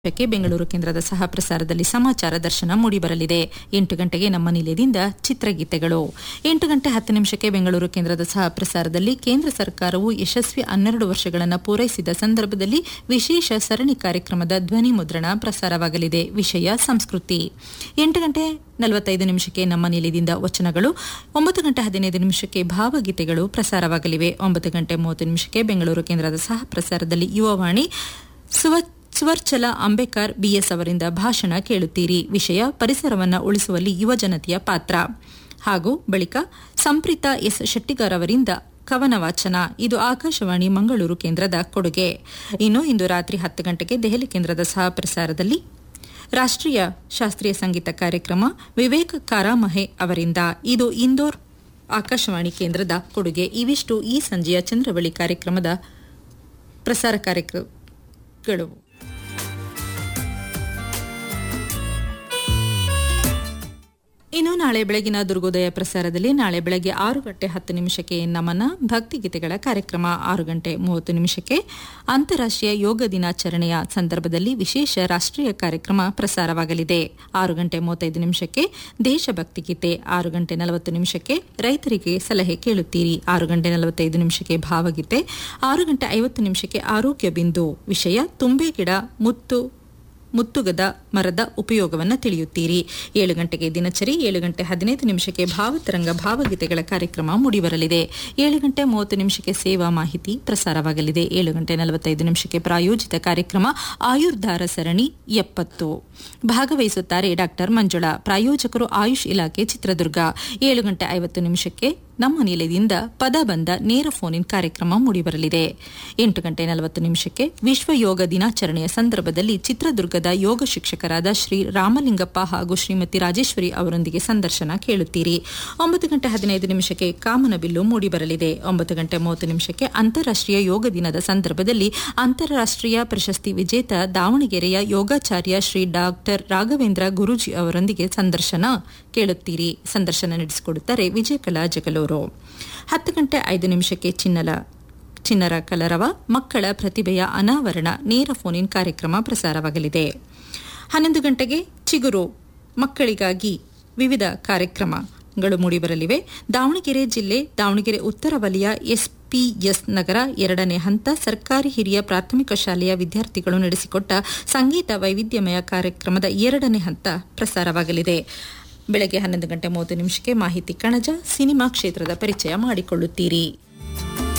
ಕ್ಕೆ ಬೆಂಗಳೂರು ಕೇಂದ್ರದ ಸಹ ಪ್ರಸಾರದಲ್ಲಿ ಸಮಾಚಾರ ದರ್ಶನ ಮೂಡಿಬರಲಿದೆ ಎಂಟು ಗಂಟೆಗೆ ನಮ್ಮ ನಿಲಯದಿಂದ ಚಿತ್ರಗೀತೆಗಳು ಎಂಟು ಗಂಟೆ ಹತ್ತು ನಿಮಿಷಕ್ಕೆ ಬೆಂಗಳೂರು ಕೇಂದ್ರದ ಸಹ ಪ್ರಸಾರದಲ್ಲಿ ಕೇಂದ್ರ ಸರ್ಕಾರವು ಯಶಸ್ವಿ ಹನ್ನೆರಡು ವರ್ಷಗಳನ್ನು ಪೂರೈಸಿದ ಸಂದರ್ಭದಲ್ಲಿ ವಿಶೇಷ ಸರಣಿ ಕಾರ್ಯಕ್ರಮದ ಧ್ವನಿ ಮುದ್ರಣ ಪ್ರಸಾರವಾಗಲಿದೆ ವಿಷಯ ಸಂಸ್ಕೃತಿ ಎಂಟು ಗಂಟೆ ನಲವತ್ತೈದು ನಿಮಿಷಕ್ಕೆ ನಮ್ಮ ನಿಲಯದಿಂದ ವಚನಗಳು ಒಂಬತ್ತು ಗಂಟೆ ಹದಿನೈದು ನಿಮಿಷಕ್ಕೆ ಭಾವಗೀತೆಗಳು ಪ್ರಸಾರವಾಗಲಿವೆ ಒಂಬತ್ತು ಗಂಟೆ ಮೂವತ್ತು ನಿಮಿಷಕ್ಕೆ ಬೆಂಗಳೂರು ಕೇಂದ್ರದ ಸಹ ಪ್ರಸಾರದಲ್ಲಿ ಯುವವಾಣಿ ಸುವ ಸುವರ್ಚಲ ಅಂಬೇಕರ್ ಬಿಎಸ್ ಅವರಿಂದ ಭಾಷಣ ಕೇಳುತ್ತೀರಿ ವಿಷಯ ಪರಿಸರವನ್ನು ಉಳಿಸುವಲ್ಲಿ ಯುವ ಜನತೆಯ ಪಾತ್ರ ಹಾಗೂ ಬಳಿಕ ಸಂಪ್ರೀತ ಎಸ್ ಶೆಟ್ಟಿಗಾರ್ ಅವರಿಂದ ಕವನ ವಾಚನ ಇದು ಆಕಾಶವಾಣಿ ಮಂಗಳೂರು ಕೇಂದ್ರದ ಕೊಡುಗೆ ಇನ್ನು ಇಂದು ರಾತ್ರಿ ಹತ್ತು ಗಂಟೆಗೆ ದೆಹಲಿ ಕೇಂದ್ರದ ಸಹ ಪ್ರಸಾರದಲ್ಲಿ ರಾಷ್ಟ್ರೀಯ ಶಾಸ್ತ್ರೀಯ ಸಂಗೀತ ಕಾರ್ಯಕ್ರಮ ವಿವೇಕ್ ಕಾರಾಮಹೆ ಅವರಿಂದ ಇದು ಇಂದೋರ್ ಆಕಾಶವಾಣಿ ಕೇಂದ್ರದ ಕೊಡುಗೆ ಇವಿಷ್ಟು ಈ ಸಂಜೆಯ ಚಂದ್ರವಳಿ ಕಾರ್ಯಕ್ರಮದ ಪ್ರಸಾರ ಕಾರ್ಯಕ್ರಮಗಳು ಇನ್ನು ನಾಳೆ ಬೆಳಗಿನ ದುರ್ಗೋದಯ ಪ್ರಸಾರದಲ್ಲಿ ನಾಳೆ ಬೆಳಗ್ಗೆ ಆರು ಗಂಟೆ ಹತ್ತು ನಿಮಿಷಕ್ಕೆ ನಮನ ಭಕ್ತಿಗೀತೆಗಳ ಕಾರ್ಯಕ್ರಮ ಆರು ಗಂಟೆ ಮೂವತ್ತು ನಿಮಿಷಕ್ಕೆ ಅಂತಾರಾಷ್ಟ್ರೀಯ ಯೋಗ ದಿನಾಚರಣೆಯ ಸಂದರ್ಭದಲ್ಲಿ ವಿಶೇಷ ರಾಷ್ಟ್ರೀಯ ಕಾರ್ಯಕ್ರಮ ಪ್ರಸಾರವಾಗಲಿದೆ ಆರು ಗಂಟೆ ಮೂವತ್ತೈದು ನಿಮಿಷಕ್ಕೆ ದೇಶಭಕ್ತಿ ಗೀತೆ ಆರು ಗಂಟೆ ನಲವತ್ತು ನಿಮಿಷಕ್ಕೆ ರೈತರಿಗೆ ಸಲಹೆ ಕೇಳುತ್ತೀರಿ ಆರು ಗಂಟೆ ನಲವತ್ತೈದು ನಿಮಿಷಕ್ಕೆ ಭಾವಗೀತೆ ಆರು ಗಂಟೆ ಐವತ್ತು ನಿಮಿಷಕ್ಕೆ ಆರೋಗ್ಯ ಬಿಂದು ವಿಷಯ ತುಂಬೆ ಗಿಡ ಮುತ್ತು ಮುತ್ತುಗದ ಮರದ ಉಪಯೋಗವನ್ನು ತಿಳಿಯುತ್ತೀರಿ ಏಳು ಗಂಟೆಗೆ ದಿನಚರಿ ಏಳು ಗಂಟೆ ಹದಿನೈದು ನಿಮಿಷಕ್ಕೆ ಭಾವತರಂಗ ಭಾವಗೀತೆಗಳ ಕಾರ್ಯಕ್ರಮ ಮೂಡಿಬರಲಿದೆ ಏಳು ಗಂಟೆ ಮೂವತ್ತು ನಿಮಿಷಕ್ಕೆ ಸೇವಾ ಮಾಹಿತಿ ಪ್ರಸಾರವಾಗಲಿದೆ ಏಳು ಗಂಟೆ ನಲವತ್ತೈದು ನಿಮಿಷಕ್ಕೆ ಪ್ರಾಯೋಜಿತ ಕಾರ್ಯಕ್ರಮ ಆಯುರ್ಧಾರ ಸರಣಿ ಎಪ್ಪತ್ತು ಭಾಗವಹಿಸುತ್ತಾರೆ ಡಾಕ್ಟರ್ ಮಂಜುಳಾ ಪ್ರಾಯೋಜಕರು ಆಯುಷ್ ಇಲಾಖೆ ಚಿತ್ರದುರ್ಗ ಏಳು ಗಂಟೆ ಐವತ್ತು ನಿಮಿಷಕ್ಕೆ ನಮ್ಮ ನಿಲಯದಿಂದ ಪದ ಬಂದ ನೇರ ಫೋನ್ ಇನ್ ಕಾರ್ಯಕ್ರಮ ಮೂಡಿಬರಲಿದೆ ಎಂಟು ಗಂಟೆ ನಲವತ್ತು ನಿಮಿಷಕ್ಕೆ ವಿಶ್ವ ಯೋಗ ದಿನಾಚರಣೆಯ ಸಂದರ್ಭದಲ್ಲಿ ಚಿತ್ರದುರ್ಗದ ಯೋಗ ಶಿಕ್ಷಕರಾದ ಶ್ರೀ ರಾಮಲಿಂಗಪ್ಪ ಹಾಗೂ ಶ್ರೀಮತಿ ರಾಜೇಶ್ವರಿ ಅವರೊಂದಿಗೆ ಸಂದರ್ಶನ ಕೇಳುತ್ತೀರಿ ಒಂಬತ್ತು ಗಂಟೆ ಹದಿನೈದು ನಿಮಿಷಕ್ಕೆ ಕಾಮನಬಿಲ್ಲು ಮೂಡಿಬರಲಿದೆ ಒಂಬತ್ತು ಗಂಟೆ ಮೂವತ್ತು ನಿಮಿಷಕ್ಕೆ ಅಂತಾರಾಷ್ಟ್ರೀಯ ಯೋಗ ದಿನದ ಸಂದರ್ಭದಲ್ಲಿ ಅಂತಾರಾಷ್ಟ್ರೀಯ ಪ್ರಶಸ್ತಿ ವಿಜೇತ ದಾವಣಗೆರೆಯ ಯೋಗಾಚಾರ್ಯ ಶ್ರೀ ಡಾಕ್ಟರ್ ರಾಘವೇಂದ್ರ ಗುರೂಜಿ ಅವರೊಂದಿಗೆ ಸಂದರ್ಶನ ಕೇಳುತ್ತೀರಿ ಸಂದರ್ಶನ ನಡೆಸಿಕೊಡುತ್ತಾರೆ ವಿಜಯಕಲಾ ಜಗಲೂರು ಹತ್ತು ಗಂಟೆ ಐದು ನಿಮಿಷಕ್ಕೆ ಚಿನ್ನಲ ಚಿನ್ನರ ಕಲರವ ಮಕ್ಕಳ ಪ್ರತಿಭೆಯ ಅನಾವರಣ ನೇರ ಫೋನ್ ಇನ್ ಕಾರ್ಯಕ್ರಮ ಪ್ರಸಾರವಾಗಲಿದೆ ಹನ್ನೊಂದು ಗಂಟೆಗೆ ಚಿಗುರು ಮಕ್ಕಳಿಗಾಗಿ ವಿವಿಧ ಕಾರ್ಯಕ್ರಮಗಳು ಮೂಡಿಬರಲಿವೆ ದಾವಣಗೆರೆ ಜಿಲ್ಲೆ ದಾವಣಗೆರೆ ಉತ್ತರ ವಲಯ ಎಸ್ಪಿಎಸ್ ನಗರ ಎರಡನೇ ಹಂತ ಸರ್ಕಾರಿ ಹಿರಿಯ ಪ್ರಾಥಮಿಕ ಶಾಲೆಯ ವಿದ್ಯಾರ್ಥಿಗಳು ನಡೆಸಿಕೊಟ್ಟ ಸಂಗೀತ ವೈವಿಧ್ಯಮಯ ಕಾರ್ಯಕ್ರಮದ ಎರಡನೇ ಹಂತ ಪ್ರಸಾರವಾಗಲಿದೆ ಬೆಳಗ್ಗೆ ಹನ್ನೊಂದು ಗಂಟೆ ಮೂವತ್ತು ನಿಮಿಷಕ್ಕೆ ಮಾಹಿತಿ ಕಣಜ ಸಿನಿಮಾ ಕ್ಷೇತ್ರದ ಪರಿಚಯ ಮಾಡಿಕೊಳ್ಳುತ್ತೀರಿ